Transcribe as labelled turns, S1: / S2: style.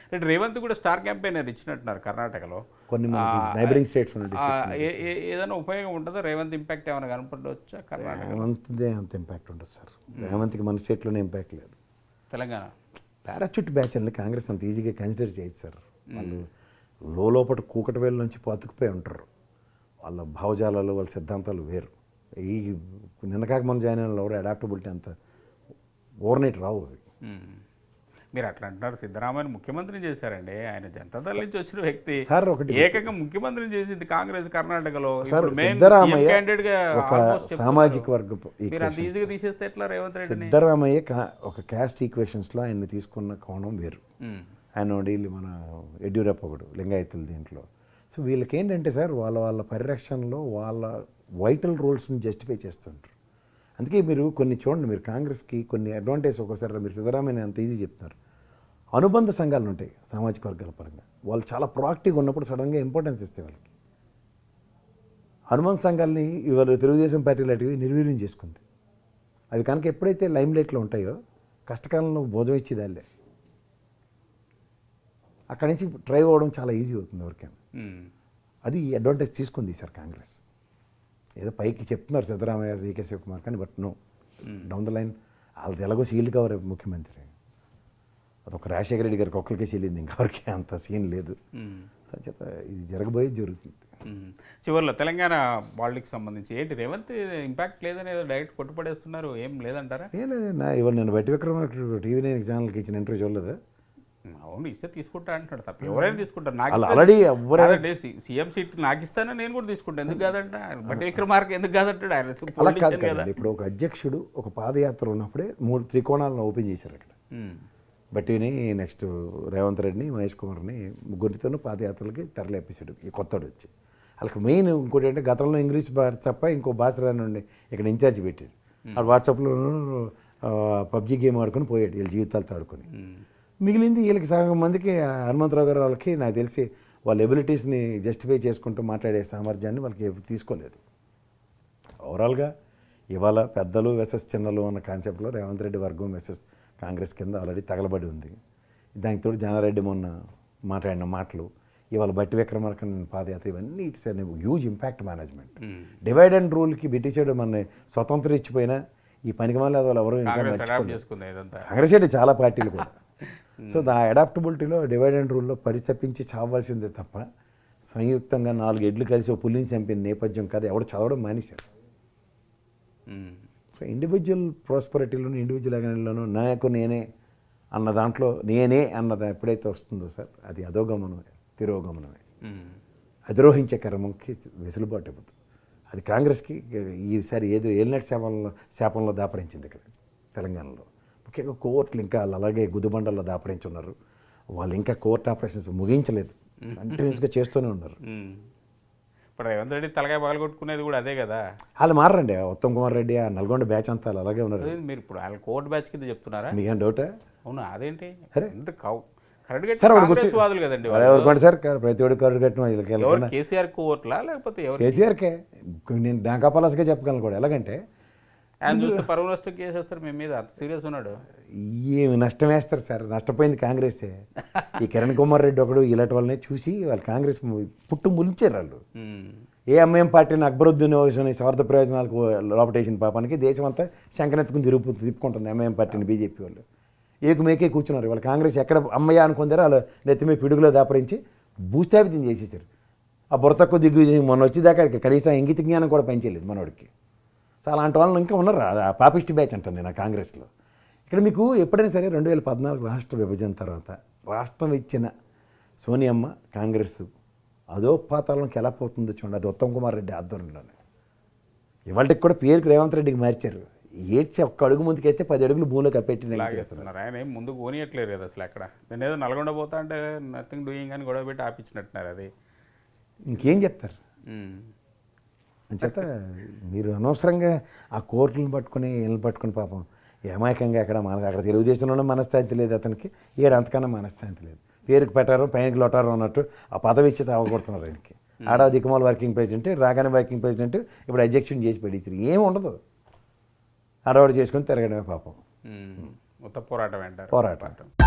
S1: అంటే రేవంత్ కూడా star campaigner ఇచ్చినట్టున్నారు కర్ణాటకలో
S2: కొన్ని మనకి
S1: ఆ,
S2: నైబరింగ్ స్టేట్స్ ఉన్న
S1: ఆ, ఏ- ఏ- ఏదైనా ఉపయోగం ఉంటుందో రేవంత్ ఇంపాక్ట్ ఏమైనా కనపడవచ్చా కర్ణాటక
S2: రేవంత్దే అంత ఇంపాక్ట్ ఉండదు సార్ రేవంత్కి మన స్టేట్లోనే ఇంపాక్ట్ లేదు
S1: తెలంగాణ
S2: పారాచూట్ బ్యాచ్ని కాంగ్రెస్ అంత ఈజీగా కన్సిడర్ చేయదు సార్ వాళ్ళు లోపల కూకటి వేల నుంచి బతుకుపోయి ఉంటారు వాళ్ళ భావజాలాలు వాళ్ళ సిద్ధాంతాలు వేరు ఈ నిన్న కాక మనం జాయిన్ అయిన వాళ్ళు ఎవరు అడాప్టబిలిటీ అంత ఓవర్ నైట్ రావు అవి
S1: మ్మ్. మీరు అట్లా అంటున్నారు సిద్ధరామయ్య ముఖ్యమంత్రిని చేశారండి ఆయన జనతాదళ నుంచి వచ్చిన వ్యక్తి
S2: సార్ ఒకటి
S1: ఏకంగా ముఖ్యమంత్రిని చేసింది కాంగ్రెస్ కర్ణాటకలో
S2: సార్
S1: ఇప్పుడు main
S2: సిద్ధరామయ్య
S1: CM candidate గా
S2: ఒక
S1: almost చెప్తున్నారు.
S2: సామాజిక వర్గ
S1: మీరు అంత ఈజీగా తీసేస్తే ఎట్లా రేవంత్ రెడ్డిని
S2: సిద్ధరామయ్య కా- ఒక క్యాస్ట్ ఈక్వేషన్స్లో ఆయన్ని తీసుకున్న కోణం వేరు
S1: మ్మ్.
S2: ఆయన వీళ్ళు మన యడ్యూరప్ప ఒకడు లింగాయతులు దీంట్లో సో వీళ్ళకి ఏంటంటే సార్ వాళ్ళ వాళ్ళ పరిరక్షణలో వాళ్ళ వైటల్ రోల్స్ని జస్టిఫై చేస్తుంటారు అందుకే మీరు కొన్ని చూడండి మీరు కాంగ్రెస్కి కొన్ని అడ్వాంటేజ్ ఒక్కోసారి మీరు సిద్ధరామయ్య అంత ఈజీ చెప్తున్నారు అనుబంధ సంఘాలు ఉంటాయి సామాజిక వర్గాల పరంగా వాళ్ళు చాలా ప్రొయాక్టివ్గా ఉన్నప్పుడు సడన్గా ఇంపార్టెన్స్ ఇస్తాయి వాళ్ళకి అనుబంధ సంఘాలని ఇవాళ తెలుగుదేశం పార్టీ లాంటివి నిర్వీర్యం చేసుకుంది అవి కనుక ఎప్పుడైతే లైమ్ లైట్లో ఉంటాయో కష్టకాలంలో భోజనం ఇచ్చేదాళ్ళే అక్కడి నుంచి ట్రై అవ్వడం చాలా ఈజీ అవుతుంది ఎవరికైనా
S1: మ్మ్.
S2: అది అడ్వాంటేజ్ తీసుకుంది సార్ కాంగ్రెస్ ఏదో పైకి చెప్తున్నారు సిద్ధరామయ్య జీకే శివకుమార్ కానీ but no down the line వాళ్ళది ఎలాగో సీల్ కవర్ ముఖ్యమంత్రి అదొక రాజశేఖర రెడ్డి గారికి ఒక్కరికే సీలింది ఇంకెవరికి అంత సీన్ లేదు
S1: మ్మ్.
S2: సో చేత ఇది జరగబోయేది జరుగుతుంది
S1: మ్మ్. చివరిలో తెలంగాణ వాళ్ళకి సంబంధించి ఏంటి రేవంత్ ఇంపాక్ట్ లేదని ఏదో డైరెక్ట్ కొట్టుపడేస్తున్నారు ఏం లేదంటారా
S2: ఏం లేదు నా ఇవాళ నేను బట్టి విక్రమ టీవీ నైన్ ఛానల్కి ఇచ్చిన ఇంటర్వ్యూ చూడలేదు
S1: అవును ఇస్తే తీసుకుంటా అంటున్నాడు తప్ప ఎవరైనా తీసుకుంటారు నాకు
S2: వాళ్ళు
S1: ఇస్తే-
S2: ఆల్రెడీ ఎవరైనా
S1: అదే సి- సీఎం సీట్ నాకు ఇస్తానే నేను కూడా తీసుకుంటాను ఎందుకు కాదంట బట్టి విక్రమార్క ఎందుకు కాదంటాడు ఆయన
S2: అలా కాదు
S1: politician కదా
S2: కదండి ఇప్పుడు ఒక అధ్యక్షుడు ఒక పాదయాత్ర ఉన్నప్పుడే మూడు త్రికోణాలను ఓపెన్ చేశారు అక్కడ
S1: మ్మ్.
S2: బట్టిని నెక్స్ట్ రేవంత్ రెడ్డిని మహేష్ కుమార్ని ముగ్గురితోనూ పాదయాత్రలకి తెరలేపేశాడు ఈ కొత్తడు వచ్చి వాళ్ళకి మెయిన్ ఇంకోటి అంటే గతంలో ఇంగ్లీష్ భాష తప్ప ఇంకో భాష రానుండి ఇక్కడ ఇన్ఛార్జ్ పెట్టాడు ఆ వాట్సాప్లో పబ్జీ గేమ్ ఆడుకొని పోయాడు వీళ్ళ జీవితాలతో ఆడుకొని
S1: మ్మ్.
S2: మిగిలింది వీళ్ళకి సగం మందికి ఆ హనుమంతరావు గారు వాళ్ళకి నాకు తెలిసి వాళ్ళ ఎబిలిటీస్ని జస్టిఫై చేసుకుంటూ మాట్లాడే సామర్థ్యాన్ని వాళ్ళకి ఎవరు తీసుకోలేదు ఓవరాల్గా ఇవాళ పెద్దలు వెసెస్ చిన్నలు అన్న కాన్సెప్ట్లో రేవంత్ రెడ్డి వర్గం వెసెస్ కాంగ్రెస్ కింద ఆల్రెడీ తగలబడి ఉంది దానికి తోడు జానారెడ్డి మొన్న మాట్లాడిన మాటలు ఇవాళ బట్టి విక్రమార్క పాదయాత్ర ఇవన్నీ ఇట్స్ అనే huge impact management
S1: hmm.
S2: Divide and రూల్కి బ్రిటిష్ మన స్వతంత్రం ఇచ్చిపోయినా ఈ పనికి వాళ్ళు ఎవరు ఇంకా
S1: కాంగ్రెస్ అడాప్ట్
S2: మర్చిపోలేదు
S1: చేసుకుంది ఇదంతా
S2: కాంగ్రెస్ ఏంటి చాలా పార్టీలు కూడా సో దా అడాప్టబిలిటీలో డివైడ్ అండ్ రూల్లో పరితపించి చావాల్సిందే తప్ప సంయుక్తంగా నాలుగు ఎడ్లు కలిసి ఓ పులిని చంపిన నేపథ్యం కాదు ఎవడు చదవడం మానేశారు
S1: మ్మ్.
S2: సో ఇండివిజువల్ ప్రాస్పరిటీలోను ఇండివిజువల్ ఎగనీలోను నాకు నేనే అన్న దాంట్లో నేనే అన్నది ఎప్పుడైతే వస్తుందో సార్ అది అధోగమనమే తిరోగమనమే
S1: మ్మ్.
S2: అధిరోహించే కర్మంకి వెసులుబాటు ఇవ్వదు అది కాంగ్రెస్కి ఈసారి ఏదో ఏలినట్ శాపంలో శాపంలో దాపరించింది ఇక్కడ తెలంగాణలో ముఖ్యంగా కోర్టులు ఇంకా వాళ్ళు అలాగే గుదిబండల్లో దాపరించున్నారు వాళ్ళు ఇంకా కోర్ట్ ఆపరేషన్స్ ముగించలేదు కంటిన్యూస్గా చేస్తూనే ఉన్నారు
S1: మ్మ్. ఇప్పుడు రేవంత్ రెడ్డి తలకాయ పగల కొట్టుకునేది కూడా అదే కదా
S2: వాళ్ళు మారండి ఆ ఉత్తమ్ కుమార్ రెడ్డి ఆ నల్గొండ బ్యాచ్ అంతా వాళ్ళు అలాగే ఉన్నారు
S1: అదే మీరు ఇప్పుడు వాళ్ళ కోర్టు బ్యాచ్ కింద చెప్తున్నారా
S2: మీకేం డౌటా
S1: అవునా అదేంటి
S2: అరే.
S1: ఎంత కౌ కరెక్ట్గా
S2: సార్ వాడు
S1: కాంగ్రెస్
S2: గుర్తు-
S1: వాదులు కదండి
S2: వాళ్ళు
S1: వాళ్ళు.
S2: ఎవరుకోండి సార్ ప్రతి ఒడి కరు కట్టిన వీళ్ళకి
S1: ఎవరు
S2: వెళ్ళకుండా
S1: కేసీఆర్ కోర్టులా లేకపోతే ఎవరు
S2: కేసీఆర్కే నేను డాకాపాలస్గా చెప్పగలను కూడా ఎలాగంటే
S1: ఆయన చూస్తే పరువు నష్టం కేసు వేస్తారు మేము మీద అంత సీరియస్ ఉన్నాడు
S2: ఏమి నష్టం వేస్తారు సార్ నష్టపోయింది కాంగ్రెసే ఈ కిరణ్ కుమార్ రెడ్డి ఒకడు ఇలాంటి వాళ్ళని చూసి వాళ్ళు కాంగ్రెస్ ము- పుట్టు ములించారు వాళ్ళు
S1: మ్మ్.
S2: ఏ ఎంఐఎం పార్టీని అక్బరుద్దీన్ ఓవైసీని స్వార్థ ప్రయోజనాలకు లోపటేసిన పాపానికి దేశం అంతా శంకనెత్తుకుని తిరుపు తిప్పుకుంటుంది ఎంఐఎం పార్టీని బీజేపీ వాళ్ళు ఏకు మేకే కూర్చున్నారు వాళ్ళు కాంగ్రెస్ ఎక్కడ అమ్మయ్య అనుకుందారో వాళ్ళు నెత్తిమే పిడుగులో దాపరించి భూస్థాపితం చేసేసారు ఆ బుర్రతక్కువ దిగ్గు మొన్న వచ్చేదాకా ఇక కనీసం ఇంగిత జ్ఞానం కూడా పెంచలేదు మనోడికి సో అలాంటి వాళ్ళు ఇంకా ఉన్నారు ఆ- ఆ పాపిస్ట్ బ్యాచ్ అంటాను నేను ఆ కాంగ్రెస్లో ఇక్కడ మీకు ఎప్పుడైనా సరే రెండు వేల పద్నాలుగు రాష్ట్ర విభజన తర్వాత రాష్ట్రం ఇచ్చిన సోనియమ్మ కాంగ్రెస్ అదో పాతాళంకి ఎలా పోతుందో చూడండి అది ఉత్తమ్ కుమార్ రెడ్డి ఆధ్వర్యంలోనే ఇవాళకి కూడా పేరుకి రేవంత్ రెడ్డికి మార్చారు ఏడ్చి ఒక్క అడుగు ముందుకైతే పది అడుగులు భూమిలో కప్పెట్టి నెగ్గి చేస్తున్నారు
S1: లాగేస్తున్నారు ఆయన ఏం ముందుకు పోనీయట్లేరు కదా అసలు అక్కడ నేను ఏదో నల్గొండ పోతా అంటే నథింగ్ డూయింగ్ అని గొడవ పెట్టి ఆపించినట్టున్నారు అది
S2: ఇంకేం చెప్తారు
S1: మ్మ్.
S2: అంచేత మీరు అనవసరంగా ఆ కోర్టులను పట్టుకొని ఇళ్ళని పట్టుకొని పాపం ఏమాయకంగా అక్కడ మనకు అక్కడ తెలుగుదేశంలోనే మనశ్శాంతి లేదు అతనికి ఈడ అంతకన్నా మనశ్శాంతి లేదు పేరుకి పెట్టారు పైనకి లొటారు అన్నట్టు ఆ పదవి ఇచ్చి తాగొడుతున్నారు ఆయనకి ఆడ దిక్కుమాల వర్కింగ్ ప్రెసిడెంట్ రాగానే వర్కింగ్ ప్రెసిడెంట్ ఇప్పుడు అధ్యక్షుని చేసి పెట్టేసారు ఏమి ఉండదు ఆడవాడు చేసుకొని తిరగడమే పాపం
S1: మ్మ్. మొత్తం పోరాటం అంటారు
S2: పోరాటం